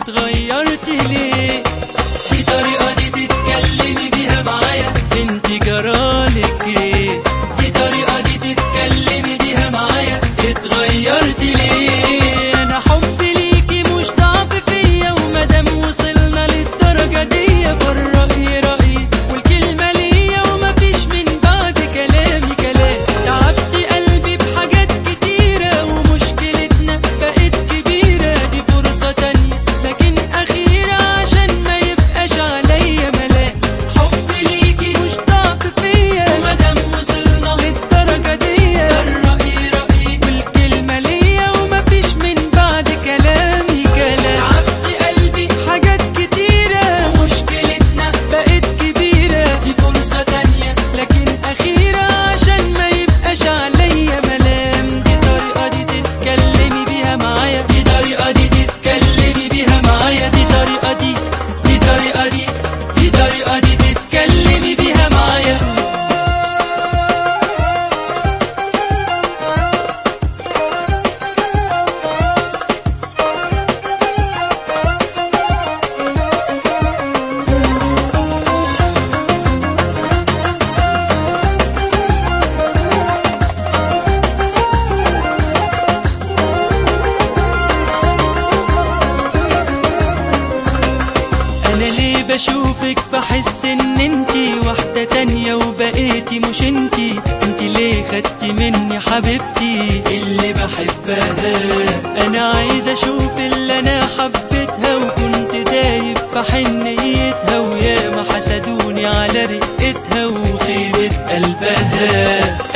اتغيرت ليه في طريقة دي تتكلمي بيها معايا انت جرالك ايه في طريقة دي تتكلمي بيها معايا اتغيرت ليه انا حبي ليكي مش ضعف فيا ومادام وصلنا للدرجة دي فالرأي رأيي والكلمة ليا ومفيش من بعد كلامي كلام تعبتي قلبي بحاجات كتيرة ومشكلتنا بقت كبيرة دي فرصة تانية لكن أخيرة عشان ما يبقاش عليا ملام حبي ليكي مش ضعف فيا ومادام وصلنا للدرجة دي الرأي رأيي والكلمة ليا ومفيش من بعد كلامي كلام تعبتي قلبي حاجات كتيرة مشكلتنا بقت كبيرة دي فرصة تانية لكن أخيرة عشان ما يبقاش عليا ملام دي طريقة دي تتكلمي بيها معايا دي طريقة دي تتكلمي بيها معايا دي طريقة دي دي طريقة دي دي طريقة دي تتكلمي بيها معايا انا ليه بشوفك بحس ان انتي واحدة تانية وبقيتي مش انتي انتي ليه خدتي مني حبيبتي اللي بحبها انا عايز اشوف اللي انا حبيتها وكنت دايب في حنيتها وياما حسدوني على رقتها وخيبة قلبها